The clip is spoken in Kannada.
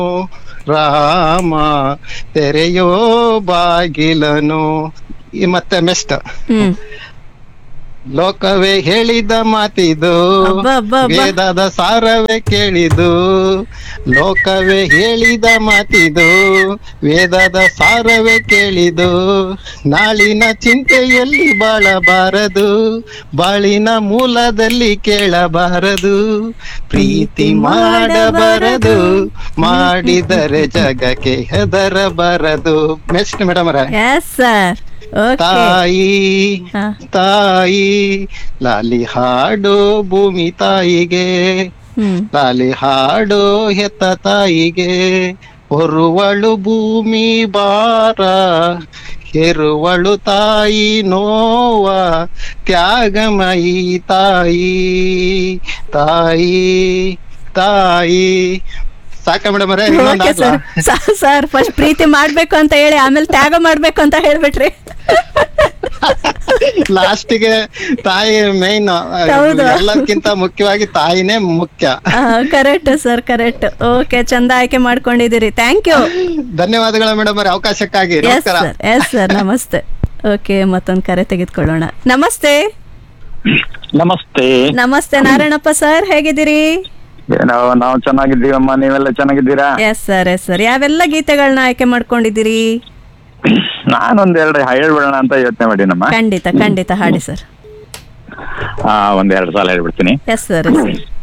ರಾಮ ತೆರೆಯೋ ಬಾಗಿಲನು ಈ ಮತ್ತೆ ಮೆಸ್ಟ್ ಹ್ಮ್ ಲೋಕವೇ ಹೇಳಿದ ಮಾತಿದು ಅಬ್ಬಾ, ಅಬ್ಬಾ, ಅಬ್ಬಾ. ವೇದದ ಸಾರವೇ ಕೇಳಿದು ಲೋಕವೇ ಹೇಳಿದ ಮಾತಿದು ವೇದದ ಸಾರವೇ ಕೇಳಿದು ನಾಳಿನ ಚಿಂತೆಯಲ್ಲಿ ಬಾಳಬಾರದು ಬಾಳಿನ ಮೂಲದಲ್ಲಿ ಕೇಳಬಾರದು ಪ್ರೀತಿ ಮಾಡಬಾರದು ಮಾಡಿದರೆ ಜಗಕ್ಕೆ ಹೆದರಬಾರದು ನೆಕ್ಸ್ಟ್ ಮೇಡಮ್ ಅವರೇ ಎಸ್ ಸರ್ ಓಕೆ ತಾಯಿ ಹಾ. ತಾಯಿ ಲಾಲಿ ಹಾಡು ಭೂಮಿ ತಾಯಿಗೆ ಹ್ಮ್ ಲಾಲಿ ಹಾಡು ಹೆತ್ತ ತಾಯಿಗೆ ಹೊರುವಳು ಭೂಮಿ ಬಾರ ಹೆರುವಳು ತಾಯಿ ನೋವ ತ್ಯಾಗಮಯಿ ತಾಯಿ ತಾಯಿ ತಾಯಿ ಸಾಕ ಮೇಡಮ್ ಅವರೇ ಓಕೆ ಸರ್ ಸರ್ ಫಸ್ಟ್ ಪ್ರೀತಿ ಮಾಡ್ಬೇಕು ಅಂತ ಹೇಳಿ ಆಮೇಲೆ ತ್ಯಾಗ ಮಾಡ್ಬೇಕು ಅಂತ ಹೇಳ್ಬಿಟ್ರಿ ಲಾಸ್ಟಿಗೆ ತಾಯಿ ಮೈನ್ ಹೌದು. ಎಲ್ಲಕ್ಕಿಂತ ಮುಖ್ಯವಾಗಿ ತಾಯಿನೇ ಮುಖ್ಯ ಕರೆಕ್ಟ್ ಸರ್ ಕರೆಕ್ಟ್ ಓಕೆ ಚಂದ ಆಯ್ಕೆ ಮಾಡ್ಕೊಂಡಿದ್ದೀರಿ ಥ್ಯಾಂಕ್ ಯು ಧನ್ಯವಾದಗಳು ಮೇಡಮ್ ಅವರೇ ಅವಕಾಶಕ್ಕಾಗಿ ಎಸ್ ನಮಸ್ಕಾರ ಸರ್ ಎಸ್ ಸರ್ ನಮಸ್ತೆ ಓಕೆ ಮತ್ತೊಂದು ಕರೆ ತೆಗೆದುಕೊಳ್ಳೋಣ ನಮಸ್ತೆ ನಮಸ್ತೆ ನಮಸ್ತೆ ನಾರಾಯಣಪ್ಪ ಸರ್ ಹೇಗಿದ್ದೀರಿ ನಾವು ನಾವು ಚೆನ್ನಾಗಿದ್ದೀವಮ್ಮ ನೀವೆಲ್ಲ ಚೆನ್ನಾಗಿದ್ದೀರಾ ಎಸ್ ಸರ್ ಎಸ್ ಸರ್ ಯಾವೆಲ್ಲ ಗೀತೆಗಳನ್ನ ಆಯ್ಕೆ ಮಾಡ್ಕೊಂಡಿದ್ದೀರಿ ನಾನೊಂದ್ ಎರಡು ಹೇಳ್ಬಿಡೋಣ ಅಂತ ಯೋಚನೆ ಮಾಡಿನಮ್ಮ ಖಂಡಿತ ಖಂಡಿತ ಹಾಡಿ ಸರ್ ಆ ಒಂದ್ ಎರಡು ಸಾಲ ಹೇಳ್ಬಿಡ್ತೀನಿ ಎಸ್ ಸರ್ ಎಸ್